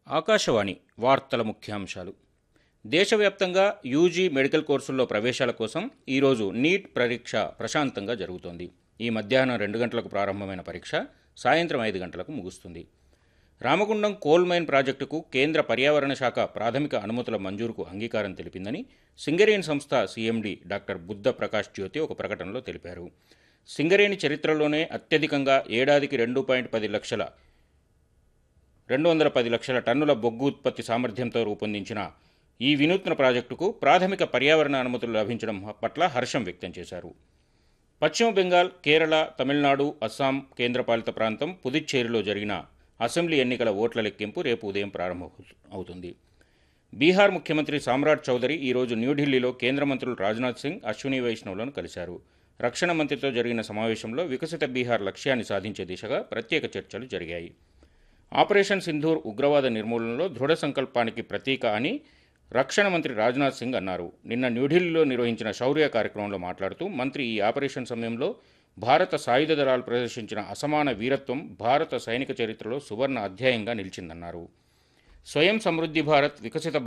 ఆకాశవాణి వార్తల ముఖ్యాంశాలు దేశవ్యాప్తంగా యూజీ మెడికల్ కోర్సుల్లో ప్రవేశాల కోసం ఈరోజు నీట్ పరీక్ష ప్రశాంతంగా జరుగుతోంది ఈ మధ్యాహ్నం రెండు గంటలకు ప్రారంభమైన పరీక్ష సాయంత్రం ఐదు గంటలకు ముగుస్తుంది రామగుండం కోల్ మైన్ ప్రాజెక్టుకు కేంద్ర పర్యావరణ శాఖ ప్రాథమిక అనుమతుల మంజూరుకు అంగీకారం తెలిపిందని సింగరేణి సంస్థ సీఎండీ డాక్టర్ బుద్ధ ప్రకాష్ జ్యోతి ఒక ప్రకటనలో తెలిపారు సింగరేణి చరిత్రలోనే అత్యధికంగా ఏడాదికి రెండు పాయింట్ పది లక్షల రెండు వందల పది లక్షల టన్నుల బొగ్గు ఉత్పత్తి సామర్థ్యంతో రూపొందించిన ఈ వినూత్న ప్రాజెక్టుకు ప్రాథమిక పర్యావరణ అనుమతులు లభించడం పట్ల హర్షం వ్యక్తం చేశారు పశ్చిమ బెంగాల్ కేరళ తమిళనాడు అస్సాం కేంద్రపాలిత ప్రాంతం పుదుచ్చేరిలో జరిగిన అసెంబ్లీ ఎన్నికల ఓట్ల లెక్కింపు రేపు ఉదయం ప్రారంభం అవుతుంది బీహార్ ముఖ్యమంత్రి సామ్రాట్ చౌదరి ఈరోజు న్యూఢిల్లీలో కేంద్ర మంత్రులు రాజ్నాథ్ సింగ్ అశ్విని వైష్ణవ్లను కలిశారు రక్షణ మంత్రితో జరిగిన సమావేశంలో వికసిత బీహార్ లక్ష్యాన్ని సాధించే దిశగా ప్రత్యేక చర్చలు జరిగాయి ఆపరేషన్ సింధూర్ ఉగ్రవాద నిర్మూలనలో దృఢ సంకల్పానికి ప్రతీక అని రక్షణ మంత్రి రాజ్నాథ్ సింగ్ అన్నారు నిన్న న్యూఢిల్లీలో నిర్వహించిన శౌర్య కార్యక్రమంలో మాట్లాడుతూ మంత్రి ఈ ఆపరేషన్ సమయంలో భారత సాయుధ దళాలు ప్రదర్శించిన అసమాన వీరత్వం భారత సైనిక చరిత్రలో సువర్ణ అధ్యాయంగా నిలిచిందన్నారు స్వయం సమృద్ధి భారత్ వికసిత